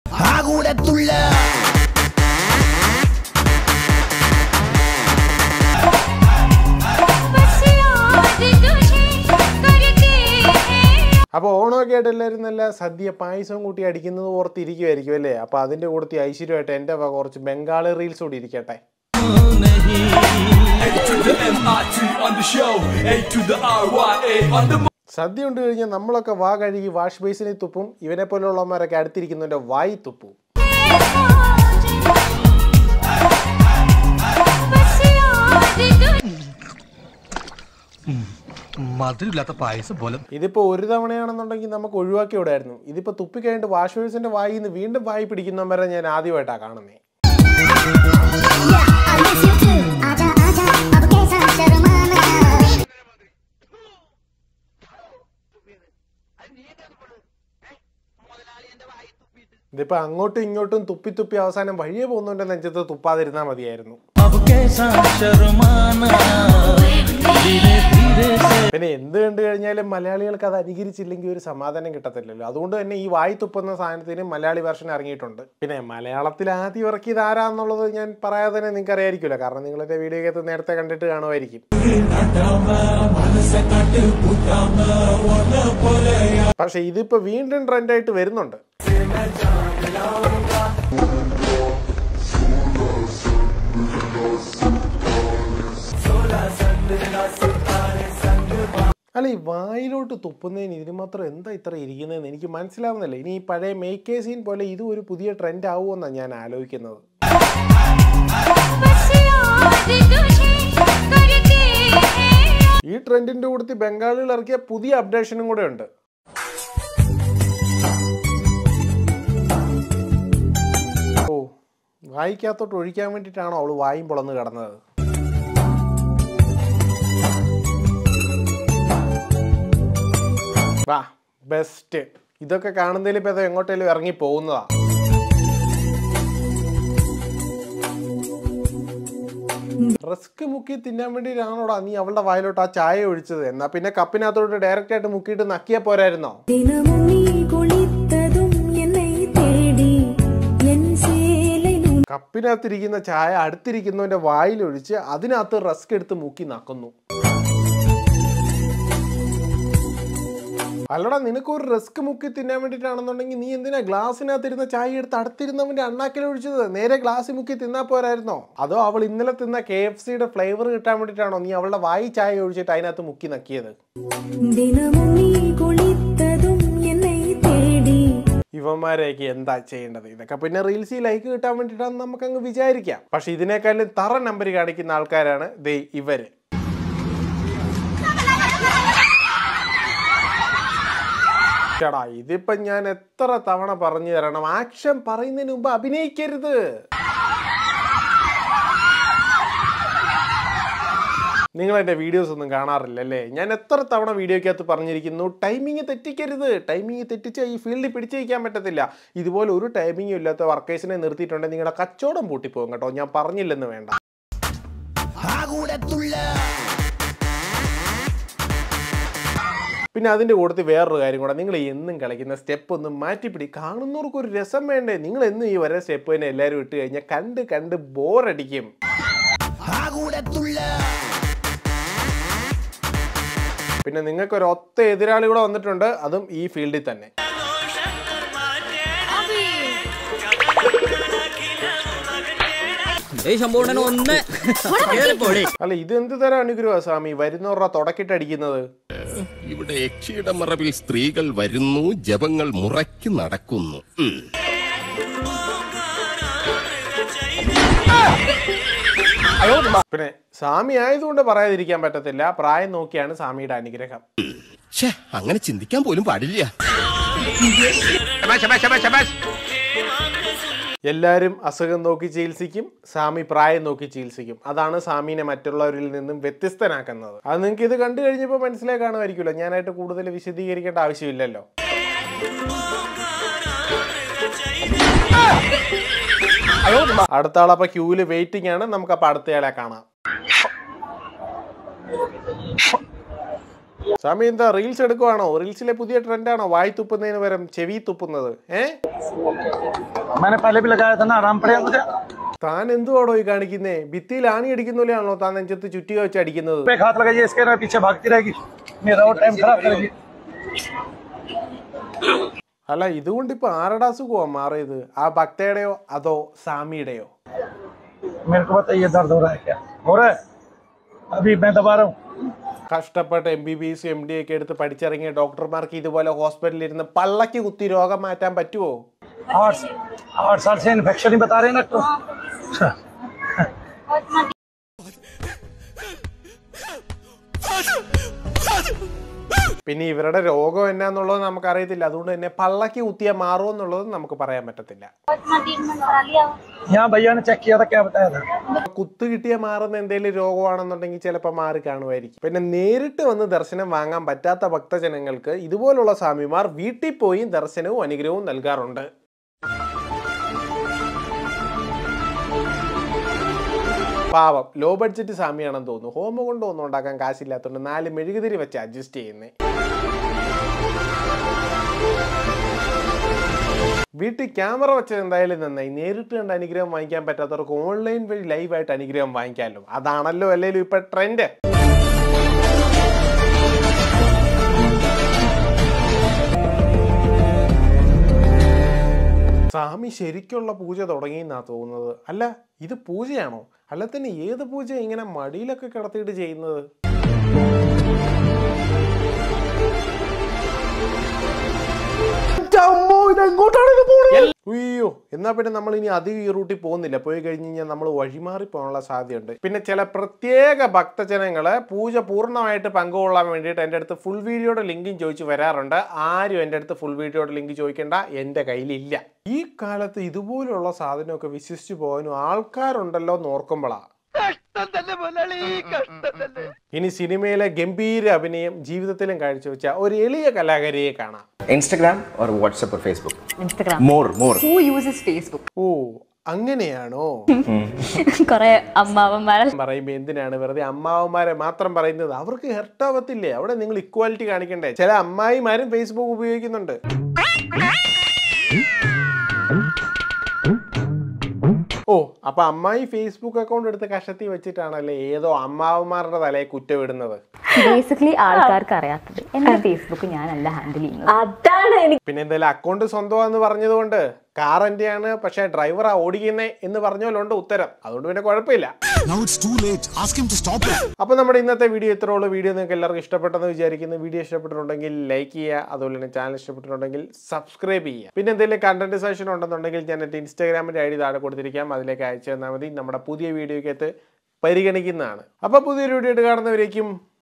ആ കൂടെ തുള്ള बस याद तुझे करते हैं അപ്പോൾ ഓണമൊക്കെ ആയിട്ട് എല്ലാവരും നല്ല സദ്യ പായസവും കൂട്ടി അടിക്കുന്നത് ഓർത്തിരിക്കുമായിരിക്കും അല്ലേ അപ്പോൾ അതിൻ്റെ കൂടത്തി ഐശ്വര്യമായിട്ട് എൻ്റെ വക കുറച്ച് ബംഗാളി റീൽസ് കൂടി ഇരിക്കട്ടെ to the MIT on the show, A to the RYA on the സദ്യ ഉണ്ട് കഴിഞ്ഞാൽ നമ്മളൊക്കെ വാ കഴുകി വാഷ് ബേസിനിൽ തുപ്പും ഇവനെ പോലുള്ളവന്മാരൊക്കെ അടുത്തിരിക്കുന്നതിൻ്റെ വായി തുപ്പും बस याद तुझे മധുരമില്ലാത്ത പായസം പോലെ ഇതിപ്പോൾ ഒരു തവണയാണെന്നുണ്ടെങ്കിൽ നമുക്ക് ഒഴിവാക്കി വിടായിരുന്നു ഇതിപ്പോൾ തുപ്പിക്കഴിഞ്ഞിട്ട് വാഷ് ബേസിൻ്റെ വായിൽ നിന്ന് വീണ്ടും വായി പിടിക്കുന്നവരെ ഞാൻ ആദ്യമായിട്ടാണ് കാണുന്നത് I miss you too. आजा आजा अब कैसा शर्माना ഇതിപ്പോൾ അങ്ങോട്ടും ഇങ്ങോട്ടും തുപ്പി തുപ്പി അവസാനം വഴിയെ പോകുന്നതിൻ്റെ നെഞ്ചത്ത് തുപ്പാതിരുന്നാൽ മതിയായിരുന്നു अब कैसा शर्माना धीरे धीरे से പിന്നെ എന്ത് കണ്ടു കഴിഞ്ഞാലും മലയാളികൾക്ക് അത് അനുകരിച്ചില്ലെങ്കിൽ ഒരു സമാധാനം കിട്ടത്തില്ലല്ലോ അതുകൊണ്ട് തന്നെ ഈ വായി തുപ്പുന്ന സാധനത്തിന് മലയാളി വെർഷൻ ഇറങ്ങിയിട്ടുണ്ട് പിന്നെ മലയാളത്തിൽ ആദ്യം ഇറക്കിയത് ആരാന്നുള്ളത് ഞാൻ പറയാതെ തന്നെ നിങ്ങൾക്ക് അറിയായിരിക്കുമല്ലോ കാരണം നിങ്ങൾ എൻ്റെ വീഡിയോക്കകത്ത് നേരത്തെ കണ്ടിട്ട് കാണുമായിരിക്കും പക്ഷെ ഇതിപ്പോ വീണ്ടും ട്രെൻഡായിട്ട് വരുന്നുണ്ട് അല്ല ഈ വായിലോട്ട് തുപ്പുന്നതിന് ഇതിന് മാത്രം എന്താ ഇത്ര ഇരിക്കുന്നതെന്ന് എനിക്ക് മനസ്സിലാവുന്നില്ല ഇനി ഈ പഴയ മേക്കേ സീൻ പോലെ ഇതും ഒരു പുതിയ ട്രെൻഡ് ആവുമെന്നാണ് ഞാൻ ആലോചിക്കുന്നത് बस याद तुझे करते हैं ഈ ട്രെൻഡിന്റെ കൂടത്തിൽ ബംഗാളികൾ ഇറക്കിയ പുതിയ അപ്ഡേഷനും കൂടെ ഉണ്ട് ഓ വായിക്കകത്തോട്ട് ഒഴിക്കാൻ വേണ്ടിയിട്ടാണോ അവള് വായും പൊളന്ന് കിടന്നത് വാ ബെസ്റ്റ് ഇതൊക്കെ കാണുന്നതിൽ ഇപ്പൊ ഇത് എങ്ങോട്ടേലും ഇറങ്ങി പോകുന്നതാ റിസ്ക് മുക്കി തിന്നാൻ വേണ്ടിയിട്ടാണോടാ നീ അവളുടെ വായിലോട്ട് ആ ചായ ഒഴിച്ചത് എന്നാ പിന്നെ കപ്പിനകത്തോട്ട് ഡയറക്റ്റ് ആയിട്ട് മുക്കിയിട്ട് നക്കിയാ പോരായിരുന്നോ தினமும் நீ குளித்ததும் என்னை தேடி என் சேலை நூல் കപ്പിനകത്തിരിക്കുന്ന ചായ അടുത്തിരിക്കുന്നവന്റെ വായിലൊഴിച്ച് അതിനകത്ത് റസ്ക് എടുത്ത് മുക്കി നക്കുന്നു അല്ലടാ നിനക്ക് ഒരു റിസ്ക് മുക്കി തിന്നാൻ വേണ്ടിയിട്ടാണെന്നുണ്ടെങ്കിൽ നീ എന്തിനാ ഗ്ലാസ്സിനകത്തിരുന്ന ചായ എടുത്ത് അടുത്തിരുന്നവന്റെ അണ്ണാക്കിൽ ഒഴിച്ചത് നേരെ ഗ്ലാസ്സിൽ മുക്കി തിന്നാ പോരായിരുന്നോ അതോ അവൾ ഇന്നലെ തിന്ന കെ എഫ് സിയുടെ ഫ്ലേവർ കിട്ടാൻ വേണ്ടിയിട്ടാണോ നീ അവളുടെ വായി ചായ ഒഴിച്ചിട്ട് അതിനകത്ത് മുക്കി നക്കിയത് தினமும் நீ குளித்ததும் என்னை தேடி ഇവന്മാരെയൊക്കെ എന്താ ചെയ്യേണ്ടത് ഇതൊക്കെ പിന്നെ റീൽസിൽ ലൈക്ക് കിട്ടാൻ വേണ്ടിയിട്ടാണ് നമുക്കങ്ങ് വിചാരിക്കാം പക്ഷെ ഇതിനേക്കാളും തറ നമ്പർ കാണിക്കുന്ന ആൾക്കാരാണ് ദേ ഇവര് ചേടാ ഇതിപ്പം ഞാൻ എത്ര തവണ പറഞ്ഞു തരണം ആക്ഷൻ പറയുന്നതിന് മുമ്പ് അഭിനയിക്കരുത് നിങ്ങൾ എൻ്റെ വീഡിയോസ് ഒന്നും കാണാറില്ലല്ലേ ഞാൻ എത്ര തവണ വീഡിയോക്കകത്ത് പറഞ്ഞിരിക്കുന്നു ടൈമിങ് തെറ്റിക്കരുത് ടൈമിങ് തെറ്റിച്ച് ഈ ഫീൽഡിൽ പിടിച്ചു വയ്ക്കാൻ പറ്റത്തില്ല ഇതുപോലെ ഒരു ടൈമിങ്ങും ഇല്ലാത്ത വർക്കേഴ്സിനെ നിർത്തിയിട്ടുണ്ടെങ്കിൽ നിങ്ങളുടെ കച്ചവടം പൂട്ടിപ്പോകും കേട്ടോ ഞാൻ പറഞ്ഞില്ലെന്ന് വേണ്ട ആ കൂടെ തുള്ള പിന്നെ അതിൻ്റെ കൂട്ടത്തിൽ വേറൊരു കാര്യം കൂടെ നിങ്ങൾ എന്നും കളിക്കുന്ന സ്റ്റെപ്പ് ഒന്ന് മാറ്റിപ്പിടി കാണുന്നവർക്ക് ഒരു രസം വേണ്ടേ നിങ്ങൾ എന്നും ഈ വരെ സ്റ്റെപ്പ് തന്നെ എല്ലാവരും ഇട്ട് കഴിഞ്ഞാൽ കണ്ട് കണ്ട് ബോറടിക്കും ആ കൂടെ തുള്ള പിന്നെ നിങ്ങൾക്ക് ഒരു ഒത്ത എതിരാളി കൂടെ വന്നിട്ടുണ്ട് അതും ഈ ഫീൽഡിൽ തന്നെ ഒന്ന് അല്ല ഇത് എന്ത് തരം അനുഗ്രഹ സ്വാമി വരുന്നവരുടെ തുടക്കിട്ടടിക്കുന്നത് ഇവിടെ യക്ഷിയുടെ മറവിൽ സ്ത്രീകൾ വരുന്നു ജപങ്ങൾ മുറയ്ക്ക് നടക്കുന്നു ഉം. പിന്നെ സ്വാമി ആയതുകൊണ്ട് പറയാതിരിക്കാൻ പറ്റത്തില്ല പ്രായം നോക്കിയാണ് സ്വാമിയുടെ അനുഗ്രഹം ഛേ അങ്ങനെ ചിന്തിക്കാൻ പോലും പാടില്ല എല്ലാവരും അസുഖം നോക്കി ചികിത്സിക്കും സ്വാമി പ്രായം നോക്കി ചികിത്സിക്കും അതാണ് സ്വാമിനെ മറ്റുള്ളവരിൽ നിന്നും വ്യത്യസ്തനാക്കുന്നത് അത് നിങ്ങൾക്ക് ഇത് കണ്ടു കഴിഞ്ഞപ്പോൾ മനസ്സിലായി കാണുമായിരിക്കുമല്ലോ ഞാനായിട്ട് കൂടുതൽ വിശദീകരിക്കേണ്ട ആവശ്യമില്ലല്ലോ അടുത്ത ആളപ്പോ ക്യൂല് വെയിറ്റിംഗ് ആണ് നമുക്ക് അപ്പൊ അടുത്തയാളെ കാണാം സ്വാമി എന്താ റീൽസ് എടുക്കുവാണോ റീൽസിലെ പുതിയ ട്രെൻഡാണോ വായി തുപ്പുന്നതിന് പകരം ചെവി തുപ്പുന്നത് ഏ मैंने पहले भी लगाया था ना आराम पड़ेगा मुझे താൻ എന്തുവാടോ ഈ കാണിക്കുന്നേ ഭിത്തിയിൽ ആണി അടിക്കുന്ന പോലെയാണല്ലോ താൻ നെഞ്ചത്ത് ചുറ്റിക വെച്ച് അടിക്കുന്നത് पे हाथ लगाइए इसके ना पीछे भागती रहेगी मेरा और टाइम खराब करेगी അല്ല ഇതുകൊണ്ട് ഇപ്പൊ ആരുടെ അസുഖമാ മാറിയത് ആ ഭക്തയുടെയോ അതോ സാമിയുടെയോ मेरे को बताइए दर्द हो रहा है क्या हो रहा है अभी मैं दबा रहा हूँ കഷ്ടപ്പെട്ട് M B B S M D ഒക്കെ എടുത്ത് പഠിച്ചിറങ്ങിയ ഡോക്ടർമാർക്ക് ഇതുപോലെ ഹോസ്പിറ്റലിൽ ഇരുന്ന് പള്ളക്ക് കുത്തി രോഗം മാറ്റാൻ പറ്റുമോ आठ आठ साल से इन्फेक्शन ही बता रहे हैं ना तो പിന്നെ ഇവരുടെ രോഗം എന്നാന്നുള്ളത് നമുക്കറിയത്തില്ല അതുകൊണ്ട് തന്നെ പള്ളക്ക് കുത്തിയാൽ മാറുമോ എന്നുള്ളത് നമുക്ക് പറയാൻ പറ്റത്തില്ല यहाँ भैया ने चेक किया था क्या बताया था കുത്ത് കിട്ടിയ മാറുന്ന എന്തെങ്കിലും രോഗമാണെന്നുണ്ടെങ്കിൽ ചിലപ്പോൾ മാറി കാണുമായിരിക്കും പിന്നെ നേരിട്ട് വന്ന് ദർശനം വാങ്ങാൻ പറ്റാത്ത ഭക്തജനങ്ങൾക്ക് ഇതുപോലുള്ള സ്വാമിമാർ വീട്ടിൽ പോയി ദർശനവും അനുഗ്രഹവും നൽകാറുണ്ട് പാവം ലോ ബഡ്ജറ്റ് സ്വാമിയാണെന്ന് തോന്നുന്നു ഹോമം കൊണ്ട് ഒന്നും ഉണ്ടാക്കാൻ കാശില്ലാത്തതുകൊണ്ട് നാല് മെഴുകുതിരി വെച്ച് അഡ്ജസ്റ്റ് ചെയ്യുന്നേ വീട്ടിൽ ക്യാമറ വെച്ചത് എന്തായാലും നന്നായി നേരിട്ട് കണ്ട് അനുഗ്രഹം വാങ്ങിക്കാൻ പറ്റാത്തവർക്ക് ഓൺലൈൻ വഴി ലൈവായിട്ട് അനുഗ്രഹം വാങ്ങിക്കാമല്ലോ അതാണല്ലോ അല്ലെങ്കിലും ഇപ്പൊ ട്രെൻഡ് സ്വാമി ശരിക്കുള്ള പൂജ തുടങ്ങിയെന്നാ തോന്നുന്നത് അല്ല ഇത് പൂജയാണോ അല്ല തന്നെ ഏത് പൂജ ഇങ്ങനെ മടിയിലൊക്കെ കിടത്തിയിട്ട് ചെയ്യുന്നത് അയ്യോ എന്നാ പിന്നെ നമ്മൾ ഇനി അധികം ഈ റൂട്ടിൽ പോകുന്നില്ല പോയി കഴിഞ്ഞ് കഴിഞ്ഞാൽ നമ്മൾ വഴിമാറി പോകാനുള്ള സാധ്യതയുണ്ട് പിന്നെ ചില പ്രത്യേക ഭക്തജനങ്ങള് പൂജ പൂർണ്ണമായിട്ട് പങ്കുകൊള്ളാൻ വേണ്ടിയിട്ട് എൻ്റെ അടുത്ത് ഫുൾ വീഡിയോയുടെ ലിങ്കും ചോദിച്ചു വരാറുണ്ട് ആരും എൻ്റെ അടുത്ത് ഫുൾ വീഡിയോയുടെ ലിങ്ക് ചോദിക്കേണ്ട എൻ്റെ കയ്യിലില്ല ഈ കാലത്ത് ഇതുപോലുള്ള സാധനമൊക്കെ വിശ്വസിച്ച് പോകാനും ആൾക്കാരുണ്ടല്ലോ എന്ന് ഓർക്കുമ്പോഴാ ഇനി സിനിമയിലെ ഗംഭീര അഭിനയം ജീവിതത്തിലും കാഴ്ചവെച്ച ഒരു എളിയ കലാകാരിയെ കാണാം Instagram or WhatsApp or Facebook? Instagram. More, more. Who uses Facebook? ഓ അങ്ങനെയാണോ കുറെ അമ്മാവന്മാരെ പറയുമ്പോ എന്തിനാണ് വെറുതെ അമ്മാവന്മാരെ മാത്രം പറയുന്നത് അവർക്ക് ഹെർട്ട് ആവത്തില്ലേ അവിടെ നിങ്ങൾ ഇക്വാലിറ്റി കാണിക്കണ്ടേ ചില അമ്മായിമാരും ഫേസ്ബുക്ക് ഉപയോഗിക്കുന്നുണ്ട് ഓ അപ്പൊ അമ്മായി ഫേസ്ബുക്ക് അക്കൗണ്ട് എടുത്ത് കഷത്തി വെച്ചിട്ടാണല്ലേ ഏതോ അമ്മാവന്മാരുടെ തലയെ കുറ്റമിടുന്നത് ബേസിക്കലി ആൾക്കാർക്ക് അറിയാത്തത് എന്റെ ഫേസ്ബുക്ക് ഞാനല്ല ഹാൻഡിൽ ചെയ്യുന്നത് അതാണ് എനിക്ക് പിന്നെ എന്തായാലും അക്കൗണ്ട് സ്വന്തമാണെന്ന് പറഞ്ഞതുകൊണ്ട് കാർ എന്റെയാണ് പക്ഷേ ഡ്രൈവറാ ഓടിക്കുന്നേ എന്ന് പറഞ്ഞോലുണ്ട് ഉത്തരം അതുകൊണ്ട് പിന്നെ കുഴപ്പമില്ല Now it's too late. Ask him to stop it. അപ്പോൾ നമ്മുടെ ഇന്നത്തെ വീഡിയോ ഇത്രേ ഉള്ളൂ വീഡിയോ നിങ്ങൾക്ക് എല്ലാവർക്കും ഇഷ്ടപ്പെട്ടെന്ന് വിചാരിക്കുന്നു വീഡിയോ ഇഷ്ടപ്പെട്ടിട്ടുണ്ടെങ്കിൽ ലൈക്ക് ചെയ്യുക അതുപോലെ തന്നെ ചാനൽ ഇഷ്ടപ്പെട്ടിട്ടുണ്ടെങ്കിൽ സബ്സ്ക്രൈബ് ചെയ്യുക പിന്നെ എന്തെങ്കിലും കണ്ടന്റ് സെഷൻ ഉണ്ടെന്നുണ്ടെങ്കിൽ ഞാൻ എൻ്റെ ഇൻസ്റ്റാഗ്രാമിൻ്റെ ഐ ഡി താഴെ കൊടുത്തിരിക്കാം അതിലേക്ക് അയച്ചു തന്നാൽ മതി നമ്മുടെ പുതിയ വീഡിയോയ്ക്കകത്ത് പരിഗണിക്കുന്നതാണ് അപ്പോൾ പുതിയൊരു വീഡിയോ ആയിട്ട് കാണുന്നവരേക്കും